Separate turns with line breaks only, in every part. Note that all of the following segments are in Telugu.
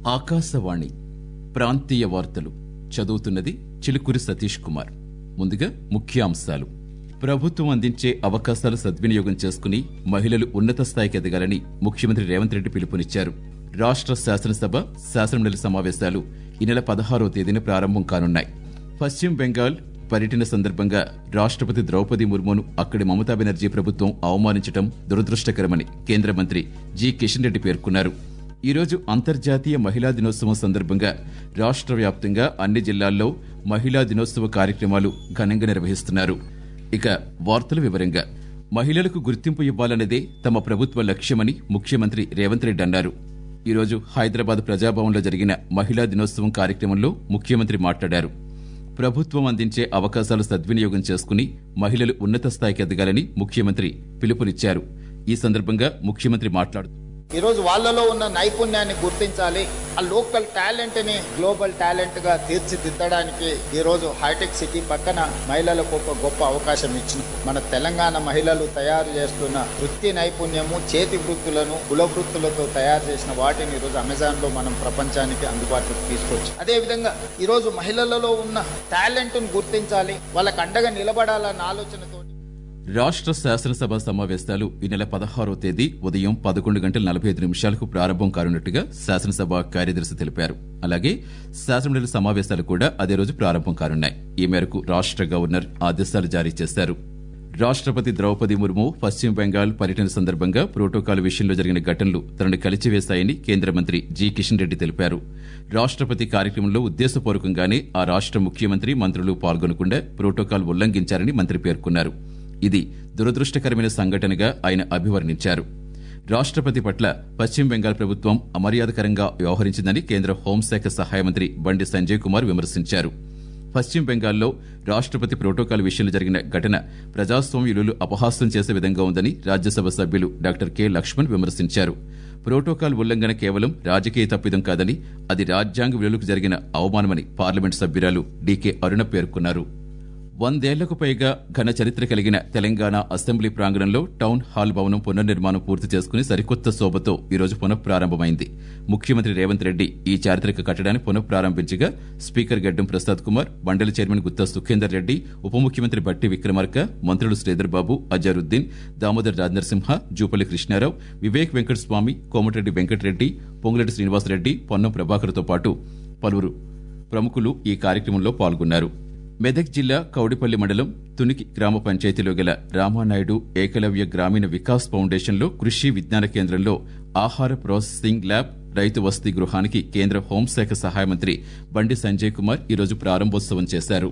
ఆకాశవాణి ప్రాంతీయ వార్తలు చదువుతున్నది చిలుకూరి సతీష్ కుమార్ ముందుగా ముఖ్యాంశాలు ప్రభుత్వం అందించే అవకాశాలు సద్వినియోగం చేసుకుని మహిళలు ఉన్నత స్థాయికి ఎదగాలని ముఖ్యమంత్రి రేవంత్ రెడ్డి పిలుపునిచ్చారు రాష్ట్ర శాసనసభ శాసనమండలి సమావేశాలు ఈ నెల పదహారవ తేదీన ప్రారంభం కానున్నాయి పశ్చిమ బెంగాల్ పర్యటన సందర్భంగా రాష్ట్రపతి ద్రౌపది ముర్మును అక్కడి మమతా బెనర్జీ ప్రభుత్వం అవమానించడం దురదృష్టకరమని కేంద్ర మంత్రి జి కిషన్ రెడ్డి పేర్కొన్నారు ఈ రోజు అంతర్జాతీయ మహిళా దినోత్సవం సందర్భంగా రాష్ట్ర వ్యాప్తంగా అన్ని జిల్లాల్లో మహిళా దినోత్సవ కార్యక్రమాలు ఘనంగా నిర్వహిస్తున్నారు ఇక వార్తల వివరంగా మహిళలకు గుర్తింపు ఇవ్వాలన్నదే తమ ప్రభుత్వ లక్ష్యమని ముఖ్యమంత్రి రేవంత్ రెడ్డి అన్నారు ఈ రోజు హైదరాబాద్ ప్రజాభవన్లో జరిగిన మహిళా దినోత్సవం కార్యక్రమంలో ముఖ్యమంత్రి మాట్లాడారు ప్రభుత్వం అందించే అవకాశాలు సద్వినియోగం చేసుకుని మహిళలు ఉన్నత స్థాయికి ఎదగాలని ముఖ్యమంత్రి పిలుపునిచ్చారు ఈ సందర్భంగా ముఖ్యమంత్రి మాట్లాడుతూ
ఈరోజు వాళ్ళలో ఉన్న నైపుణ్యాన్ని గుర్తించాలి ఆ లోకల్ టాలెంట్ ని గ్లోబల్ టాలెంట్ గా తీర్చిదిద్దడానికి ఈ రోజు హైటెక్ సిటీ పక్కన మహిళలకు ఒక గొప్ప అవకాశం ఇచ్చింది మన తెలంగాణ మహిళలు తయారు చేస్తున్న వృత్తి నైపుణ్యము చేతి వృత్తులను కుల వృత్తులతో తయారు చేసిన వాటిని ఈరోజు అమెజాన్ లో మనం ప్రపంచానికి అందుబాటులోకి తీసుకొచ్చు అదే విధంగా ఈరోజు మహిళలలో ఉన్న టాలెంట్ ను గుర్తించాలి వాళ్ళకి అండగా నిలబడాలన్న ఆలోచనతో
రాష్ట్ర శాసనసభ సమావేశాలు ఈ నెల పదహారో తేదీ ఉదయం పదకొండు గంటల నలభై ఐదు నిమిషాలకు ప్రారంభం కానున్నట్టుగా శాసనసభ కార్యదర్శి తెలిపారు అలాగే శాసనమండలి సమావేశాలు కూడా అదే రోజు ప్రారంభం కానున్నాయి ఈ మేరకు రాష్ట్ర గవర్నర్ ఆదేశాలు జారీ చేశారు రాష్ట్రపతి ద్రౌపది ముర్ము పశ్చిమ బెంగాల్ పర్యటన సందర్భంగా ప్రోటోకాల్ విషయంలో జరిగిన ఘటనలు తనను కలిచివేశాయని కేంద్ర మంత్రి జి కిషన్ రెడ్డి తెలిపారు రాష్ట్రపతి కార్యక్రమంలో ఉద్దేశపూర్వకంగానే ఆ రాష్ట్ర ముఖ్యమంత్రి మంత్రులు పాల్గొనకుండా ప్రోటోకాల్ ఉల్లంఘించారని మంత్రి పేర్కొన్నారు ఇది దురదృష్టకరమైన సంఘటనగా ఆయన అభివర్ణించారు రాష్ట్రపతి పట్ల పశ్చిమ బెంగాల్ ప్రభుత్వం అమర్యాదకరంగా వ్యవహరించిందని కేంద్ర హోంశాఖ సహాయ మంత్రి బండి సంజయ్ కుమార్ విమర్శించారు పశ్చిమ బెంగాల్లో రాష్ట్రపతి ప్రోటోకాల్ విషయంలో జరిగిన ఘటన ప్రజాస్వామ్య విలువలు అపహాస్యం చేసే విధంగా ఉందని రాజ్యసభ సభ్యులు డాక్టర్ కె లక్ష్మణ్ విమర్శించారు ప్రోటోకాల్ ఉల్లంఘన కేవలం రాజకీయ తప్పిదం కాదని అది రాజ్యాంగ విలువలకు జరిగిన అవమానమని పార్లమెంట్ సభ్యురాలు డీకే అరుణ పేర్కొన్నారు వందేళ్లకు పైగా ఘన చరిత్ర కలిగిన తెలంగాణ అసెంబ్లీ ప్రాంగణంలో టౌన్ హాల్ భవనం పునర్నిర్మాణం పూర్తి చేసుకుని సరికొత్త శోభతో ఈరోజు పునఃప్రారంభమైంది ముఖ్యమంత్రి రేవంత్ రెడ్డి ఈ చారిత్రక కట్టడాన్ని పునఃప్రారంభించగా స్పీకర్ గడ్డం ప్రసాద్ కుమార్ మండలి చైర్మన్ గుత్తా సుఖేందర్ రెడ్డి ఉప ముఖ్యమంత్రి బట్టి విక్రమార్క మంత్రులు శ్రీధర్ బాబు అజారుద్దీన్ దామోదర్ రాజనరసింహ జూపల్లి కృష్ణారావు వివేక్ వెంకటస్వామి కోమటిరెడ్డి వెంకటరెడ్డి పొంగులెడ్డి శ్రీనివాసరెడ్డి పొన్నం ప్రభాకర్తో పాటు పలువురు ప్రముఖులు ఈ కార్యక్రమంలో పాల్గొన్నారు మెదక్ జిల్లా కౌడిపల్లి మండలం తునికి గ్రామ పంచాయతీలో గల రామానాయుడు ఏకలవ్య గ్రామీణ వికాస్ ఫౌండేషన్లో కృషి విజ్ఞాన కేంద్రంలో ఆహార ప్రాసెసింగ్ ల్యాబ్ రైతు వసతి గృహానికి కేంద్ర హోంశాఖ సహాయ మంత్రి బండి సంజయ్ కుమార్ ఈరోజు ప్రారంభోత్సవం చేశారు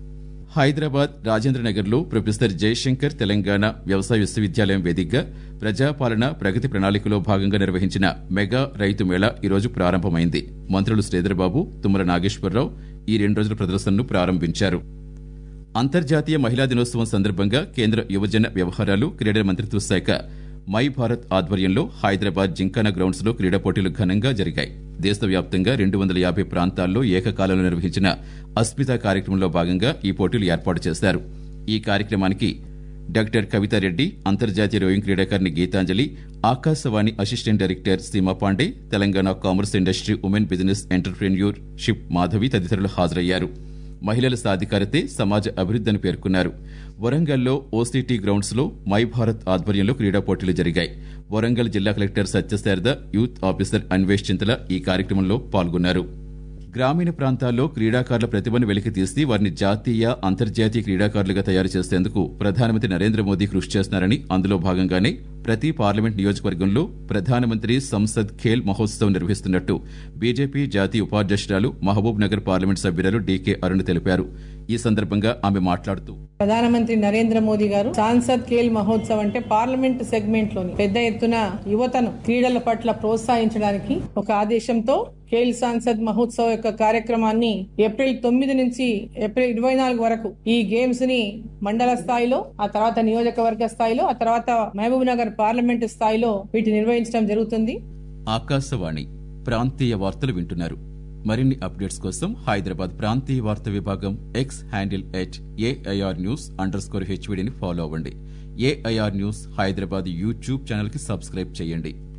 హైదరాబాద్ రాజేంద్రనగర్లో ప్రొఫెసర్ జయశంకర్ తెలంగాణ వ్యవసాయ విశ్వవిద్యాలయం వేదికగా ప్రజాపాలన ప్రగతి ప్రణాళికలో భాగంగా నిర్వహించిన మెగా రైతు మేళా ఈరోజు ప్రారంభమైంది మంత్రులు శ్రీధర్బాబు తుమ్మల నాగేశ్వరరావు ఈ రెండు రోజుల ప్రదర్శనను ప్రారంభించారు అంతర్జాతీయ మహిళా దినోత్సవం సందర్భంగా కేంద్ర యువజన వ్యవహారాలు క్రీడల మంత్రిత్వ శాఖ మై భారత్ ఆధ్వర్యంలో హైదరాబాద్ జింకానా గ్రౌండ్స్ లో క్రీడా పోటీలు ఘనంగా జరిగాయి దేశవ్యాప్తంగా రెండు వందల యాభై ప్రాంతాల్లో ఏకకాలంలో నిర్వహించిన అస్మిత కార్యక్రమంలో భాగంగా ఈ పోటీలు ఏర్పాటు చేశారు ఈ కార్యక్రమానికి డాక్టర్ కవితారెడ్డి అంతర్జాతీయ రోయింగ్ క్రీడాకారిణి Geetanjali Akashvani assistant director Seema Pandey Telangana commerce industry women business entrepreneurship Madhavi తదితరులు హాజరయ్యారు మహిళల సాధికారతే సమాజ అభివృద్ధిని పేర్కొన్నారు వరంగల్లో ఓసీటీ గ్రౌండ్స్ లో మై భారత్ ఆధ్వర్యంలో క్రీడా పోటీలు జరిగాయి వరంగల్ జిల్లా collector Satyasharada youth officer Anvesh Chintala ఈ కార్యక్రమంలో పాల్గొన్నారు గ్రామీణ ప్రాంతాల్లో క్రీడాకారుల ప్రతిభను వెలికితీసి వారిని జాతీయ అంతర్జాతీయ క్రీడాకారులుగా తయారు చేసేందుకు ప్రధానమంత్రి నరేంద్ర మోదీ కృషి చేస్తున్నారని అందులో భాగంగానే ప్రతి పార్లమెంట్ నియోజకవర్గంలో ప్రధానమంత్రి సంసద్ ఖేల్ మహోత్సవ్ నిర్వహిస్తున్నట్టు బీజేపీ జాతీయ ఉపాధ్యక్షురాలు మహబూబ్ నగర్ పార్లమెంట్ సభ్యురాలు డీకే అరుణ్ తెలిపారు ఈ సందర్భంగా ఆమె మాట్లాడుతూ
ప్రధానమంత్రి నరేంద్ర మోదీ గారు సాంసద్ ఖేల్ మహోత్సవ్ అంటే పార్లమెంట్ సెగ్మెంట్ లోని పెద్ద ఎత్తున యువతను క్రీడల పట్ల ప్రోత్సహించడానికి ఒక ఆదేశంతో ఖేల్ సాంసద్ మహోత్సవ్ యొక్క కార్యక్రమాన్ని ఏప్రిల్ తొమ్మిది నుంచి ఏప్రిల్ ఇరవై నాలుగు వరకు ఈ గేమ్స్ ని మండల స్థాయిలో ఆ తర్వాత నియోజకవర్గ స్థాయిలో ఆ తర్వాత మహబూబ్ నగర్ పార్లమెంట్ స్థాయిలో వీటిని నిర్వహించడం జరుగుతుంది
ఆకాశవాణి ప్రాంతీయ వార్తలు వింటున్నారు మరిన్ని అప్డేట్స్ కోసం హైదరాబాద్ ప్రాంతీయ వార్తా విభాగం X handle at AIR news underscore హెచ్వీడీని ఫాలో అవ్వండి AIR news Hyderabad YouTube channel కి సబ్స్క్రైబ్ చేయండి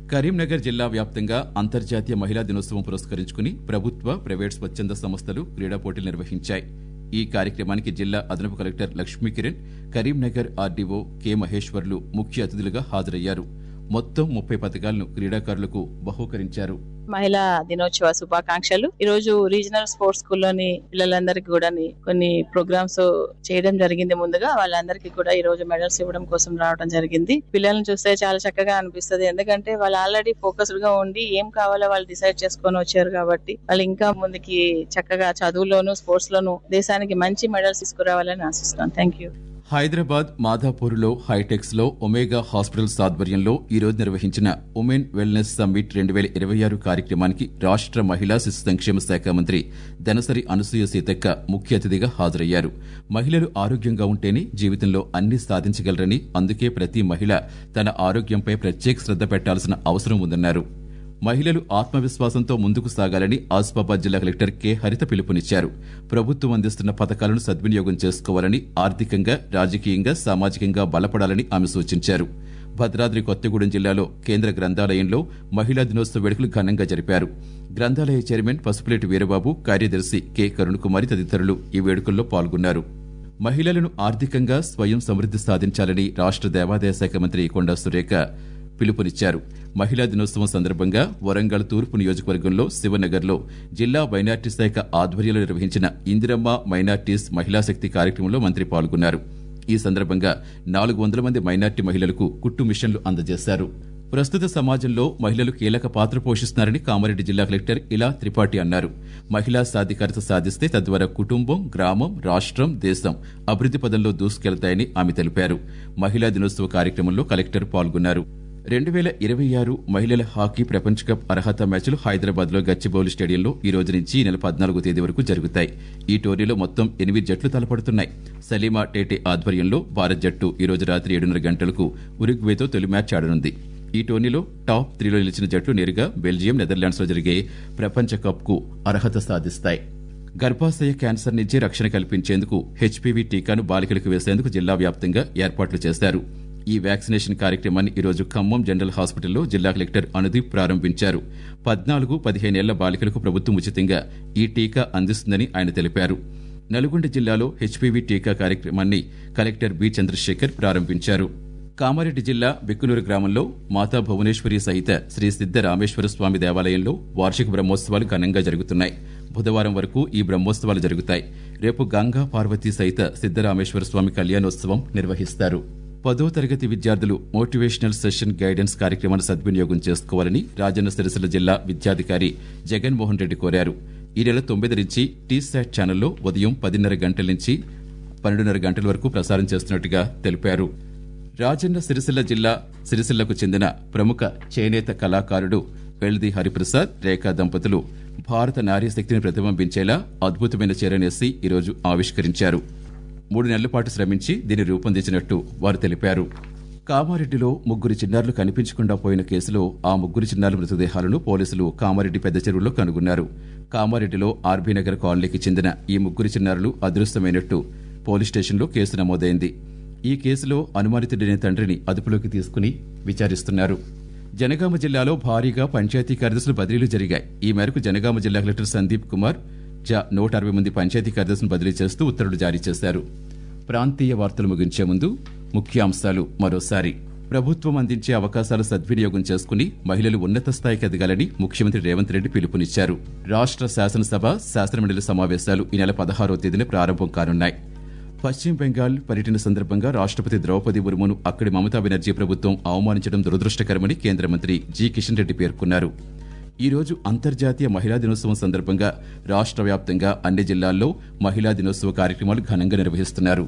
కరీంనగర్ జిల్లా వ్యాప్తంగా అంతర్జాతీయ మహిళా దినోత్సవం పురస్కరించుకుని ప్రభుత్వ ప్రైవేట్ స్వచ్ఛంద సంస్థలు క్రీడా పోటీలు నిర్వహించాయి ఈ కార్యక్రమానికి జిల్లా అదనపు collector Lakshmikiran Karimnagar RDO K మహేశ్వర్లు ముఖ్య అతిథులుగా హాజరయ్యారు మొత్తం ముప్పై పథకాలను క్రీడాకారులకు బహూకరించారు
మహిళా దినోత్సవ శుభాకాంక్షలు ఈ రోజు రీజనల్ స్పోర్ట్స్ స్కూల్లోని పిల్లలందరికీ కూడా కొన్ని ప్రోగ్రామ్స్ చేయడం జరిగింది ముందుగా వాళ్ళందరికీ కూడా ఈ రోజు మెడల్స్ ఇవ్వడం కోసం రావడం జరిగింది పిల్లల్ని చూస్తే చాలా చక్కగా అనిపిస్తుంది ఎందుకంటే వాళ్ళు ఆల్రెడీ ఫోకస్డ్ గా ఉండి ఏం కావాలో వాళ్ళు డిసైడ్ చేసుకొని వచ్చారు కాబట్టి వాళ్ళు ఇంకా ముందుకి చక్కగా చదువులోను స్పోర్ట్స్ లోను దేశానికి మంచి మెడల్స్ తీసుకురావాలని ఆశిస్తున్నాను థ్యాంక్ యూ
హైదరాబాద్ మాధాపూర్లో హైటెక్స్ లో ఒమేగా హాస్పిటల్స్ ఆధ్వర్యంలో ఈ రోజు నిర్వహించిన ఉమెన్ వెల్నెస్ సమ్మిట్ రెండు వేల ఇరవై ఆరు కార్యక్రమానికి రాష్ట మహిళా శిశు సంక్షేమ శాఖ మంత్రి దనసరి అనసూయ సీతక్క ముఖ్య అతిథిగా హాజరయ్యారు మహిళలు ఆరోగ్యంగా ఉంటేనే జీవితంలో అన్ని సాధించగలరని అందుకే ప్రతి మహిళ తన ఆరోగ్యంపై ప్రత్యేక శ్రద్ధ పెట్టాల్సిన అవసరం ఉందన్నారు మహిళలు ఆత్మవిశ్వాసంతో ముందుకు సాగాలని ఆసిఫాబాద్ జిల్లా కలెక్టర్ కె హరిత పిలుపునిచ్చారు ప్రభుత్వం అందిస్తున్న పథకాలను సద్వినియోగం చేసుకోవాలని ఆర్థికంగా రాజకీయంగా సామాజికంగా బలపడాలని ఆమె సూచించారు భద్రాద్రి కొత్తగూడెం జిల్లాలో కేంద్ర గ్రంథాలయంలో మహిళా దినోత్సవ వేడుకలు ఘనంగా జరిపారు గ్రంథాలయ చైర్మన్ పసుపులేటి వీరబాబు కార్యదర్శి కె కరుణకుమారి తదితరులు ఈ వేడుకల్లో పాల్గొన్నారు మహిళలను ఆర్థికంగా స్వయం సమృద్ది సాధించాలని రాష్ట దేవాదాయ శాఖ మంత్రి కొండా సురేఖ పిలుపునిచ్చారు మహిళా దినోత్సవం సందర్భంగా వరంగల్ తూర్పు నియోజకవర్గంలో శివనగర్లో జిల్లా మైనార్టీ శాఖ ఆధ్వర్యంలో నిర్వహించిన ఇందిరమ్మ మైనార్టీస్ మహిళా శక్తి కార్యక్రమంలో మంత్రి పాల్గొన్నారు ఈ సందర్భంగా నాలుగు వందల మంది మైనార్టీ మహిళలకు కుట్టు మిషన్లు అందజేశారు ప్రస్తుత సమాజంలో మహిళలు కీలక పాత్ర పోషిస్తున్నారని కామారెడ్డి జిల్లా కలెక్టర్ ఇలా త్రిపాఠి అన్నారు మహిళా సాధికారత సాధిస్తే తద్వారా కుటుంబం గ్రామం రాష్ట్రం దేశం అభివృద్ది పదంలో దూసుకెళ్తాయని ఆమె తెలిపారు మహిళా దినోత్సవ కార్యక్రమంలో కలెక్టర్ పాల్గొన్నారు రెండు వేల ఇరవై ఆరు మహిళల హాకీ ప్రపంచ కప్ అర్హత మ్యాచ్లు హైదరాబాద్ లో గచ్చిబౌలి స్టేడియంలో ఈ రోజు నుంచి ఈ నెల పద్నాలుగో తేదీ వరకు జరుగుతాయి ఈ టోర్నీలో మొత్తం ఎనిమిది జట్లు తలపడుతున్నాయి సలీమా టేటే ఆధ్వర్యంలో భారత్ జట్టు ఈ రోజు రాత్రి ఏడున్నర గంటలకు ఉరుగ్వేతో తొలి మ్యాచ్ ఆడనుంది ఈ టోర్నీలో టాప్ త్రీలో నిలిచిన జట్లు నేరుగా బెల్జియం నెదర్లాండ్స్ లో జరిగే ప్రపంచ కప్ కు అర్హత సాధిస్తాయి గర్భాశయ క్యాన్సర్ నుంచి రక్షణ కల్పించేందుకు హెచ్పీవీ టీకాను బాలికలకు వేసేందుకు జిల్లా వ్యాప్తంగా ఏర్పాట్లు చేశారు ఈ వ్యాక్సినేషన్ కార్యక్రమాన్ని ఈరోజు ఖమ్మం జనరల్ హాస్పిటల్లో జిల్లా కలెక్టర్ అనుదీప్ ప్రారంభించారు పద్నాలుగు పదిహేనేళ్ల బాలికలకు ప్రభుత్వం ఉచితంగా ఈ టీకా అందిస్తుందని ఆయన తెలిపారు నల్గొండ జిల్లాలో హెచ్పీవీ టీకా కార్యక్రమాన్ని కలెక్టర్ బి చంద్రశేఖర్ ప్రారంభించారు కామారెడ్డి జిల్లా బిక్కునూరు గ్రామంలో మాతా భువనేశ్వరి సహిత శ్రీ సిద్ధ రామేశ్వర స్వామి దేవాలయంలో వార్షిక బ్రహ్మోత్సవాలు ఘనంగా జరుగుతున్నాయి బుధవారం వరకు ఈ బ్రహ్మోత్సవాలు జరుగుతాయి రేపు గంగా పార్వతీ సహిత సిద్దరామేశ్వర స్వామి కళ్యాణోత్సవం నిర్వహిస్తారు పదో తరగతి విద్యార్థులు మోటివేషనల్ సెషన్ గైడెన్స్ కార్యక్రమాన్ని సద్వినియోగం చేసుకోవాలని రాజన్న సిరిసిల్ల జిల్లా విద్యాధికారి జగన్మోహన్ రెడ్డి కోరారు ఈ నెల తొమ్మిది నుంచి టీ శాట్ ఛానల్లో ఉదయం పదిన్నర గంటల నుంచి పన్నెండున్నర గంటల వరకు ప్రసారం చేస్తున్నట్టుగా తెలిపారు రాజన్న సిరిసిల్ల జిల్లా సిరిసిల్లకు చెందిన ప్రముఖ చేనేత కళాకారుడు వెల్ది హరిప్రసాద్ రేఖా దంపతులు భారత నారీ శక్తిని ప్రతిబింబించేలా అద్భుతమైన చీరనేసి ఈరోజు ఆవిష్కరించారు మూడు నెలల పాటు శ్రమించి దీన్ని రూపొందించినట్టు వారు తెలిపారు కామారెడ్డిలో ముగ్గురు చిన్నారులు కనిపించకుండా పోయిన కేసులో ఆ ముగ్గురు చిన్నారుల మృతదేహాలను పోలీసులు కామారెడ్డి పెద్ద చెరువులో కనుగొన్నారు కామారెడ్డిలో ఆర్బీ నగర్ కాలనీకి చెందిన ఈ ముగ్గురు చిన్నారులు అదృశ్యమైనట్టు పోలీస్ స్టేషన్లో కేసు నమోదైంది ఈ కేసులో అనుమానితుడైన తండ్రిని అదుపులోకి తీసుకుని విచారిస్తున్నారు జనగామ జిల్లాలో భారీగా పంచాయతీ కార్యదర్శులు బదిలీలు జరిగాయి ఈ మేరకు జనగామ జిల్లా కలెక్టర్ సందీప్ కుమార్ జా నూట అరవై మంది పంచాయతీ కార్యదర్శులను బదిలీ చేస్తూ ఉత్తర్వులు జారీ చేశారు ప్రాంతీయ వార్తలు ముగించే ముందు ముఖ్యాంశాలు మరోసారి ప్రభుత్వం అందించే అవకాశాలు సద్వినియోగం చేసుకుని మహిళలు ఉన్నత స్థాయికి ఎదగాలని ముఖ్యమంత్రి రేవంత్ రెడ్డి పిలుపునిచ్చారు రాష్ట్ర శాసనసభ శాసనమండలి సమావేశాలు ఈ నెల పదహారో తేదీన ప్రారంభం కానున్నాయి పశ్చిమ బెంగాల్ పర్యటన సందర్భంగా రాష్ట్రపతి ద్రౌపది ముర్మును అక్కడి మమతా బెనర్జీ ప్రభుత్వం అవమానించడం దురదృష్టకరమని కేంద్ర మంత్రి జి కిషన్ రెడ్డి పేర్కొన్నారు ఈ రోజు అంతర్జాతీయ మహిళా దినోత్సవం సందర్భంగా రాష్ట్ర వ్యాప్తంగా అన్ని జిల్లాల్లో మహిళా దినోత్సవ కార్యక్రమాలు ఘనంగా నిర్వహిస్తున్నారు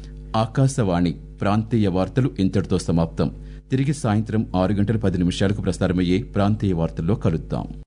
ఆకాశవాణి ప్రాంతీయ వార్తలు ఇంతటితో సమాప్తం తిరిగి సాయంత్రం ఆరు గంటల పది నిమిషాలకు ప్రసారమయ్యే ప్రాంతీయ వార్తల్లో కలుద్దాం